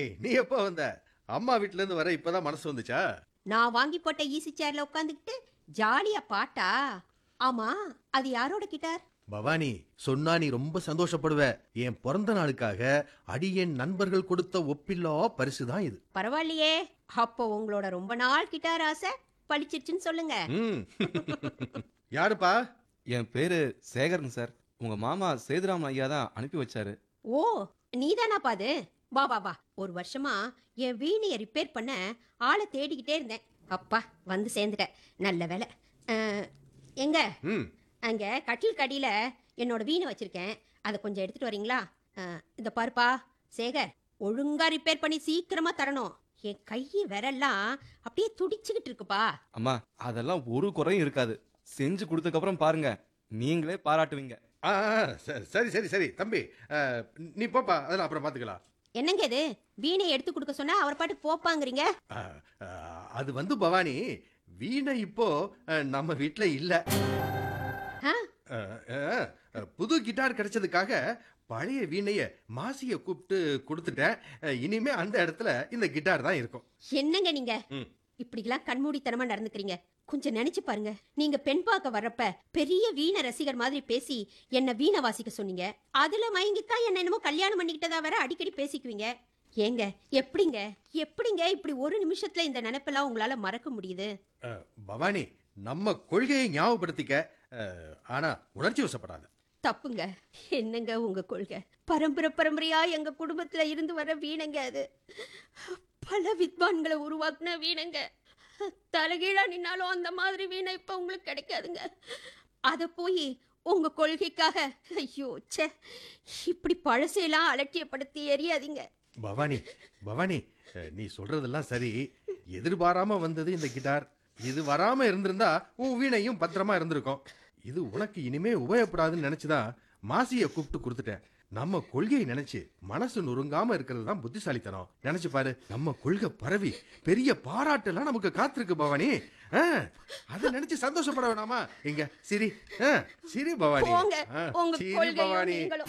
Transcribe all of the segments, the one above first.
நீ எப்போ வந்த அம்மா வீட்ல இருந்து வர இப்பதான் மனசு வந்துச்சா நான் வாங்கி போட்ட ஈசி சேர்ல உட்காந்துக்கிட்டு ஜாலியா பாட்டா ஆமா அது யாரோட கிட்டார் பவானி சொன்னா நீ ரொம்ப சந்தோஷப்படுவ என் பிறந்த நாளுக்காக அடியேன் நண்பர்கள் கொடுத்த ஒப்பில்லா பரிசு தான் இது பரவாயில்லையே அப்போ உங்களோட ரொம்ப நாள் கிட்டார் ஆசை பழிச்சிருச்சுன்னு சொல்லுங்க ம். யாருப்பா என் பேரு சேகருங்க சார் உங்க மாமா சேதுராமன் ஐயா தான் அனுப்பி வச்சாரு ஓ நீதானாப்பா அது வா வா வா ஒரு வருஷமா என் வீணைய ரிப்பேர் பண்ண ஆளை தேடிக்கிட்டே இருந்தேன் அப்பா வந்து சேர்ந்துட்டேன் நல்ல வேலை அஹ், எங்க ம் அங்க கட்டில் கடியில என்னோட வீணை வச்சிருக்கேன் அதை கொஞ்சம் எடுத்துட்டு வரீங்களா அஹ், இந்த பாருப்பா சேகர் ஒழுங்கா ரிப்பேர் பண்ணி சீக்கிரமா தரணும் என் கை விரல்லாம் அப்படியே துடிச்சுக்கிட்டு இருக்குப்பா அம்மா அதெல்லாம் ஒரு குறையும் இருக்காது செஞ்சு கொடுத்ததுக்கு அப்புறம் பாருங்க நீங்களே பாராட்டுவீங்க ஆ ஆ, ச- சரி சரி சரி தம்பி ஆ, நீ போப்பா அதெல்லாம் அப்புறம் பார்த்துக்கலாம் என்னங்க இது வீணையை எடுத்து கொடுக்க சொன்னா அவர் பாட்டு போப்பாங்கிறீங்க ஆ, ஆ, அது வந்து பவானி வீணை இப்போ ஆ, நம்ம வீட்ல இல்ல ஆ? ஆ, ஆ, புது கிட்டார் கிடைச்சதுக்காக பழைய வீணைய மாசிய கூப்பிட்டு கொடுத்துட்டேன் ஆ, இனிமே அந்த இடத்துல இந்த கிட்டார் தான் இருக்கும் என்னங்க நீங்க ம். இப்படிலாம் கண்மூடித்தனமா நடந்துக்கிறீங்க கொஞ்சம் நினைச்சு பாருங்க நீங்க பெண் பார்க்க வர்றப்ப பெரிய வீணை ரசிகர் மாதிரி பேசி என்ன வீணை வாசிக்க சொன்னீங்க அதுல மயங்கித்தான் என்ன என்னமோ கல்யாணம் பண்ணிக்கிட்டதா வேற அடிக்கடி பேசிக்குவீங்க ஏங்க எப்படிங்க எப்படிங்க இப்படி ஒரு நிமிஷத்துல இந்த நினைப்பெல்லாம் உங்களால மறக்க முடியுது ஆ, பவானி நம்ம கொள்கையை ஞாபகப்படுத்திக்க ஆ, ஆனா உணர்ச்சி வசப்படாத தப்புங்க என்னங்க உங்க கொள்கை பரம்பரை பரம்பரையா எங்க குடும்பத்துல இருந்து வர வீணங்க அது பல வித்வான்களை உருவாக்குன வீணங்க தலைகீழா நின்னாலும் அந்த மாதிரி வீணை இப்ப உங்களுக்கு கிடைக்காதுங்க அத போய் உங்க கொள்கைக்காக ஐயோ ச்சே இப்படி பழசையெல்லாம் அலட்சியப்படுத்தி எரியாதீங்க பவானி பவானி அஹ், நீ சொல்றதெல்லாம் சரி எதிர்பாராம வந்தது இந்த கிட்டார் இது வராம இருந்திருந்தா உன் வீணையும் பத்திரமா இருந்திருக்கும் இது உனக்கு இனிமே உபயோகப்படாதுன்னு நினைச்சுதான் மாசிய கூப்பிட்டு கொடுத்துட்டேன் நம்ம கொள்கையை நினைச்சு மனசு நொறுங்காம இருக்கிறது தான் புத்திசாலித்தனம் நினைச்சு பாரு நம்ம கொள்கை பரவி பெரிய பாராட்டெல்லாம் நமக்கு காத்திருக்கு பவானி ஆ, அதை நினைச்சு சந்தோஷப்பட வேணாமா இங்க சிரி ஆ, சிரி பவானி போங்க ஆ, உங்க சிரி கொள்கையும் பவானி நீங்களும்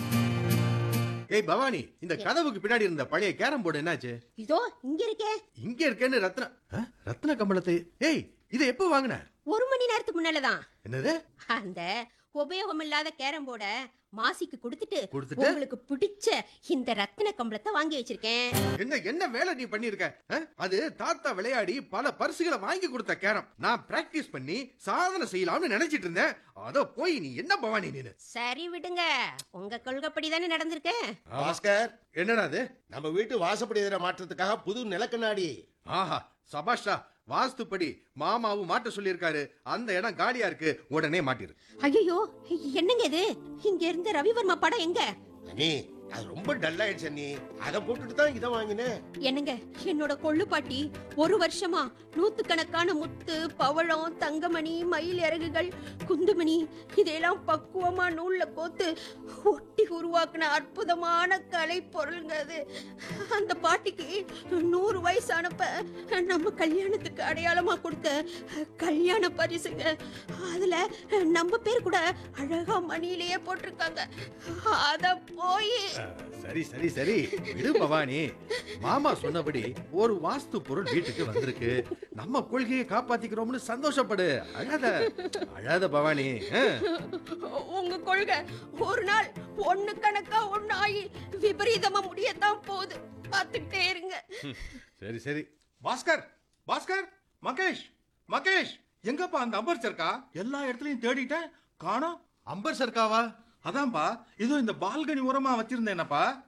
ஏய் பவானி இந்த கதவுக்கு பின்னாடி இருந்த பழைய கேரம் போர்டு என்னாச்சு இதோ இங்க இருக்கே இங்க இருக்கேன்னு ரத்ன ஆ? ரத்ன கம்பளத்தை ஏய் இதை எப்போ வாங்கின ஒரு மணி நேரத்துக்கு முன்னாலதான் என்னது அந்த உபயோகம் இல்லாத கேரம் போர்ட மாசிக்கு கொடுத்துட்டு கொடுத்துட்டு? உங்களுக்கு பிடிச்ச இந்த ரத்தின கம்பளத்தை வாங்கி வச்சிருக்கேன் என்ன என்ன வேலை நீ பண்ணிருக்க ஆ? அது தாத்தா விளையாடி பல பரிசுகளை வாங்கி கொடுத்த கேரம் நான் பிராக்டிஸ் பண்ணி சாதனை செய்யலாம்னு நினைச்சிட்டு இருந்தேன் அத போய் நீ என்ன பவானி நீனு சரி விடுங்க உங்க கொள்கைப்படி தானே நடந்திருக்கேன் பாஸ்கர் என்னடா அது நம்ம வீட்டு வாசப்படி எதிர மாற்றத்துக்காக புது நிலக்கண்ணாடி ஆஹா சபாஷா வாஸ்துப்படி மாமாவும் மாட்ட சொல்லியிருக்காரு அந்த இடம் காலியா இருக்கு உடனே மாட்டிரு ஐயோ என்னங்க இது இங்க இருந்த ரவிவர்மா படம் எங்க அண்ணி அது ரொம்ப டல் ஆயிடுச்சு அண்ணி அதை போட்டுட்டு தான் இதை வாங்கினேன் என்னங்க என்னோட கொள்ளு பாட்டி ஒரு வருஷமா நூத்துக்கணக்கான முத்து பவழம் தங்கமணி மயில் இறகுகள் குந்துமணி இதையெல்லாம் பக்குவமா நூல்ல கோத்து ஒட்டி உருவாக்குன அற்புதமான கலை பொருளுங்க அது அந்த பாட்டிக்கு நூறு வயசானப்ப நம்ம கல்யாணத்துக்கு அடையாளமா கொடுத்த கல்யாண பரிசுங்க அதுல நம்ம பேர் கூட அழகா மணியிலேயே போட்டிருக்காங்க அத போய் சரி சரி சரி விடு பவானி மாமா சொன்னபடி ஒரு வாஸ்து பொருள் வீட்டுக்கு வந்திருக்கு நம்ம கொள்கையை காப்பாத்திக்கிறோம்னு சந்தோஷப்படு அழாத அழாத பவானி ஆ. உங்க கொள்கை ஒரு நாள் ஒண்ணு கணக்கா ஒண்ணு ஆகி விபரீதமா முடியத்தான் போகுது பார்த்துக்கிட்டே இருங்க சரி சரி பாஸ்கர் பாஸ்கர் மகேஷ் மகேஷ் எங்கப்பா அந்த அம்பர் சர்க்கா எல்லா இடத்துலயும் தேடிட்டேன் காணோம் அம்பர் சர்க்காவா அதான்ப்பா இதோ இந்த பால்கனி உரமா வச்சிருந்தேனப்பா